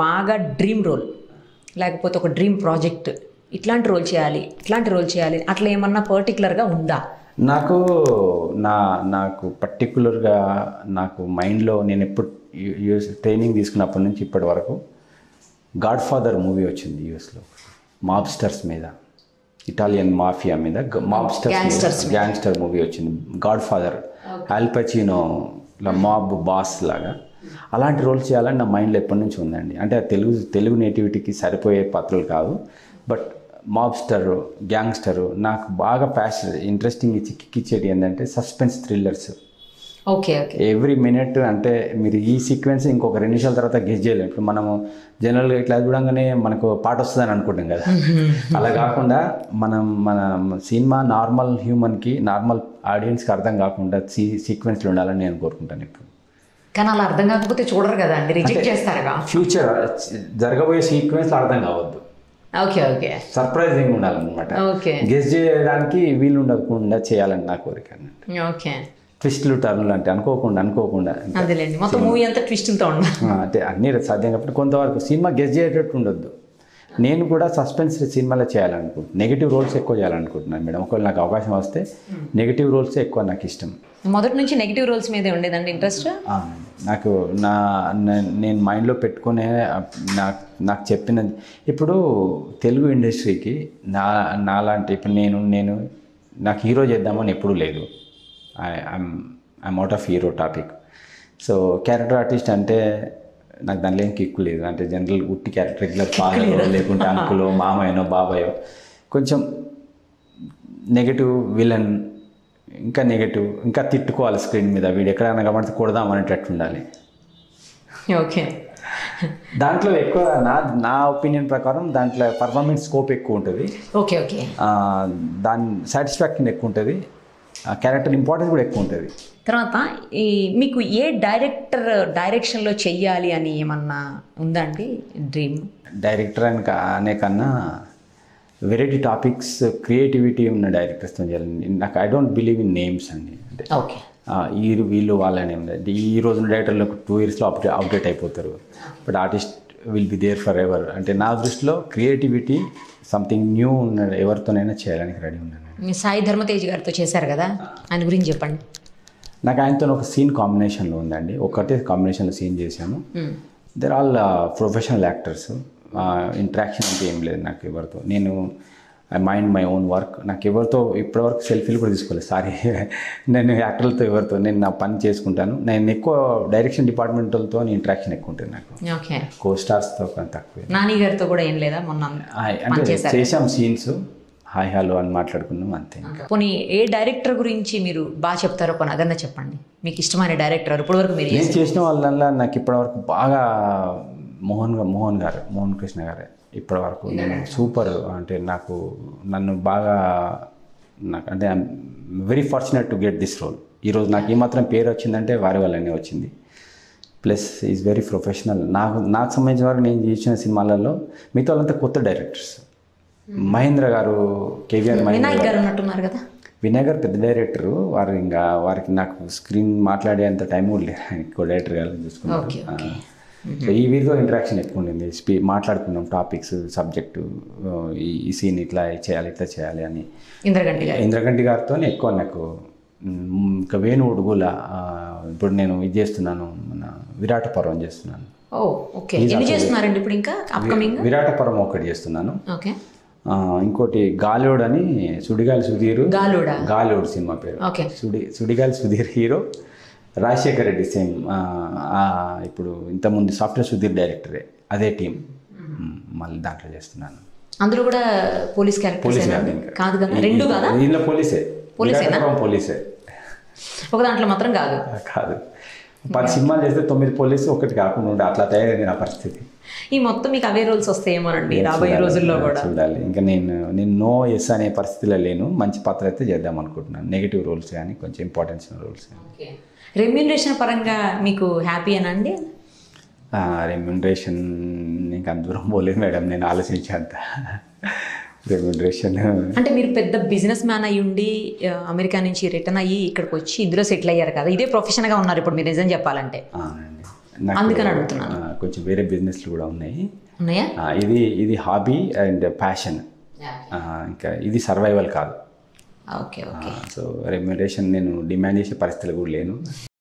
బాగా dream role లేకపోతే ఒక డ్రీమ్ ప్రాజెక్ట్ ఇట్లాంటి రోల్ చేయాలి ఇట్లాంటి రోల్ చేయాలి అట్లా ఏమన్నా పర్టికులర్గా ఉందా నాకు నా నాకు పర్టికులర్గా నాకు మైండ్లో నేను ఎప్పుడు యూఎస్ ట్రైనింగ్ తీసుకున్నప్పటి నుంచి ఇప్పటి వరకు గాడ్ ఫాదర్ మూవీ వచ్చింది యూఎస్లో మాబ్స్టర్స్ మీద ఇటాలియన్ మాఫియా మీద మాబ్స్టర్స్ Gangsters గ్యాంగ్స్టర్ మూవీ వచ్చింది Godfather Al Pacino mob boss లాగా అలాంటి రోల్స్ చేయాలని నా మైండ్లో ఎప్పటి నుంచి ఉందండి అంటే అది తెలుగు తెలుగు నేటివిటీకి సరిపోయే పాత్రలు కాదు బట్ మాబ్స్టర్ గ్యాంగ్స్టర్ నాకు బాగా ప్యాషన్ ఇంట్రెస్టింగ్ ఇచ్చి కిక్కిచ్చేది ఏంటంటే suspense thrillers okay okay every minute అంటే మీరు ఈ సీక్వెన్స్ ఇంకొక రెండు నిమిషాల తర్వాత గెస్ చేయలేము ఇప్పుడు మనము జనరల్గా ఇట్లా చూడంగానే మనకు పాట వస్తుందని అనుకుంటాం కదా అలా కాకుండా మనం మన సినిమా నార్మల్ హ్యూమన్కి నార్మల్ ఆడియన్స్కి అర్థం కాకుండా సీ సీక్వెన్స్లు ఉండాలని నేను కోరుకుంటాను ఇప్పుడు కానీ అలా అర్థం కాకపోతే చూడరు కదా అండి రిజెక్ట్ చేస్తారుగా ఫ్యూచర్ జరగబోయే సీక్వెన్స్లు అర్థం కావద్దు ఓకే ఓకే సర్ప్రైజింగ్ ఉండాలన్నమాట ఓకే గెస్ చేయడానికి వీలు ఉండకుండా చేయాలని నా కోరిక అన్నట్టు ఓకే ట్విస్ట్లు టర్న్లు అంటే అనుకోకుండా అనుకోకుండా అదేలేండి మొత్తం మూవీ అంతా ట్విస్టులతో ఉండాలి ఆ, అంటే అన్నీ సాధ్యం కాబట్టి కొంతవరకు సినిమా గెస్ చేసేటట్టు ఉండొద్దు నేను కూడా సస్పెన్స్ సినిమాలో చేయాలనుకుంటున్నాను నెగిటివ్ రోల్స్ ఎక్కువ చేయాలనుకుంటున్నాను మేడం ఒకవేళ నాకు అవకాశం వస్తే నెగిటివ్ రోల్స్ ఎక్కువ నాకు ఇష్టం మొదటి నుంచి నెగిటివ్ రోల్స్ మీదే ఉండేదండి ఇంట్రెస్ట్ ఆ, నాకు నా నే- నేను మైండ్లో పెట్టుకునే నాకు నాకు చెప్పిన ఇప్పుడు తెలుగు ఇండస్ట్రీకి నా నాలాంటి ఇప్పుడు నేను నేను నాకు హీరో చేద్దామని ఎప్పుడూ లేదు I'm I'm out of hero topic so character artist అంటే నాకు దానిలో ఏం కిక్కు లేదు అంటే జనరల్ ఉట్టి క్యారెక్టర్ రెగ్యులర్ ఫాదర్ లేకుంటే అంకులో మామయ్యనో బాబాయో కొంచెం నెగటివ్ విలన్ ఇంకా నెగటివ్ ఇంకా తిట్టుకోవాలి స్క్రీన్ మీద వీడు ఎక్కడైనా కబడితే కొడదాం అనేటట్టు ఉండాలి ఓకే దాంట్లో ఎక్కువ నా నా ఒపీనియన్ ప్రకారం దాంట్లో పర్ఫార్మెన్స్ స్కోప్ ఎక్కువ ఉంటుంది ఓకే ఓకే ఆ, దాని సాటిస్ఫాక్షన్ ఎక్కువ ఉంటుంది ఆ క్యారెక్టర్ ఇంపార్టెన్స్ కూడా ఎక్కువ ఉంటుంది తర్వాత ఈ మీకు ఏ డైరెక్టర్ డైరెక్షన్లో చెయ్యాలి అని ఏమన్నా ఉందా అండి డ్రీమ్ డైరెక్టర్ అని కా- అనే కన్నా వెరైటీ టాపిక్స్ క్రియేటివిటీ ఉన్న డైరెక్టర్స్తో చేయాలి నాకు I don't believe in names అండి అంటే ఓకే ఆ, ఈ వీళ్ళు వాళ్ళని ఏం లేదు ఈ రోజున డైరెక్టర్లు టూ ఇయర్స్లో అప్డేట్ అప్డేట్ అయిపోతారు but artist will be there forever అంటే నా దృష్టిలో క్రియేటివిటీ సంథింగ్ న్యూ ఉన్న ఎవరితోనైనా చేయడానికి రెడీ ఉన్నాను మీ సాయి ధర్మతేజ్ గారితో చేశారు కదా ఆయన గురించి చెప్పండి నాకు ఆయనతో ఒక సీన్ కాంబినేషన్లో ఉందండి ఒకటే కాంబినేషన్లో సీన్ చేశాను మ్మ్. They're all professional actors interaction అంటే ఏం లేదు నాకు ఎవరితో నేను I mind my own work నాకు ఎవరితో ఇప్పటివరకు సెల్ఫీలు కూడా తీసుకోలేదు సారీ నేను యాక్టర్లతో ఎవరితో నేను నా పని చేసుకుంటాను నేను ఎక్కువ డైరెక్షన్ డిపార్ట్మెంట్లతో ఇంట్రాక్షన్ ఎక్కువ ఉంటుంది నాకు ఓకే కో స్టార్స్తో కొంత తక్కువే నాని గారితో కూడా ఏం లేదా మొన్న హాయ్ అంటే చేసాం సీన్స్ హాయ్ హలో అని మాట్లాడుకున్నాం అంతే పోనీ ఏ డైరెక్టర్ గురించి మీరు బాగా చెప్తారో కొన్ని అదన్నా చెప్పండి మీకు ఇష్టమైన డైరెక్టర్ ఇప్పటి వరకు మీరు నేను చేసిన వాళ్ళల్లో నాకు ఇప్పటివరకు బాగా మోహన్ గా- మోహన్ గారు మోహన్ కృష్ణ గారే ఇప్పటివరకు నేను సూపర్ అంటే నాకు నన్ను బాగా నాకు అంటే I'm very fortunate to get this role ఈరోజు నాకు ఏమాత్రం పేరు వచ్చిందంటే వారి వల్లనే వచ్చింది ప్లస్ ఈజ్ వెరీ ప్రొఫెషనల్ నాకు నాకు సంబంధించిన వరకు నేను చేసిన సినిమాలలో మిగతా వాళ్ళంతా కొత్త డైరెక్టర్స్ మహేంద్ర గారు కేవీఆర్ మహేంద్ర వినాయక్ గారు ఉన్నట్టున్నారు కదా వినయ్ గారు పెద్ద డైరెక్టర్ వారు ఇంకా వారికి నాకు స్క్రీన్ మాట్లాడేంత టైం కూడా లేదు ఇంకో డైరెక్టర్ గారు చూసుకున్నారు ఓకే, ఓకే. సో ఈ వీరితో ఇంటరాక్షన్ ఎక్కువ ఉండింది స్పీ మాట్లాడుకున్నాం టాపిక్స్ సబ్జెక్టు ఈ ఈ సీన్ ఇట్లా చేయాలి ఇట్లా చేయాలి అని ఇంద్రగంటి గారు ఇంద్రగంటి గారితో ఎక్కువ నాకు మ్, ఇంకా వేణు ఉడుగుల ఆ, ఇప్పుడు నేను ఇది చేస్తున్నాను మన విరాట పర్వం చేస్తున్నాను ఓ ఓకే ఎన్ని చేస్తున్నారండి ఇప్పుడు ఇంకా అప్కమింగ్ విరాట పర్వం ఒకటి చేస్తున్నాను ఓకే ఆ, ఇంకోటి గాలోడ్ అని సుడిగాలి సుధీరు గాలుడా గాలోడ్ సినిమా పేరు ఓకే సుడి సుడిగాలి సుధీర్ హీరో రాజశేఖర్ రెడ్డి సేమ్ ఇప్పుడు ఇంతకుముందు సాఫ్ట్వేర్ సుధీర్ డైరెక్టరే అదే టీం మళ్ళీ దాంట్లో చేస్తున్నాను అందులో కూడా పోలీస్ క్యారెక్టర్స్ పోలీస్ కాదు ఇంకా. కాదు కదా రెండు కాదా దీనిలో పోలీసే పోలీసేనా? విరాటపురం పోలీసే ఒక దాంట్లో మాత్రం కాదు కాదు పది సినిమాలు చేస్తే తొమ్మిది పోలీసు ఒకటి కాకుండా ఉండే అట్లా తయారైంది నా పరిస్థితి ఈ మొత్తం మీకు అవే రోల్స్ వస్తాయేమోనండి రాబోయే రోజుల్లో కూడా చూడాలి ఇంకా నేను నేను నో ఎస్ అనే పరిస్థితిలో లేను మంచి పాత్ర అయితే చేద్దాం అనుకుంటున్నాను నెగిటివ్ రోల్స్ కానీ కొంచెం ఇంపార్టెన్స్ రోల్స్ కానీ ఓకే రెమ్యూనరేషన్ పరంగా మీకు హ్యాపీయేనా అండి రెమ్యూనరేషన్ ఇంకా అంత దూరం పోలేదు మేడం నేను ఆలోచించేంత రెమ్యూనరేషన్ అంటే మీరు పెద్ద బిజినెస్ మ్యాన్ అయ్యి ఉండి ఆ, అమెరికా నుంచి రిటర్న్ అయ్యి ఇక్కడికి వచ్చి ఇందులో సెటిల్ అయ్యారు కదా ఇదే ప్రొఫెషన్గా ఉన్నారు ఇప్పుడు మీరు నిజం చెప్పాలంటే అవునండి నాకు అందుకని అడుగుతున్నాను ఆ, కొంచెం వేరే బిజినెస్లు కూడా ఉన్నాయి ఉన్నాయా ఆ, ఇది ఇది హాబీ అండ్ ప్యాషన్ ఇంకా ఇది సర్వైవల్ కాదు ఓకే ఓకే సో రెమ్యునరేషన్ నేను డిమాండ్ చేసే పరిస్థితులు కూడా లేను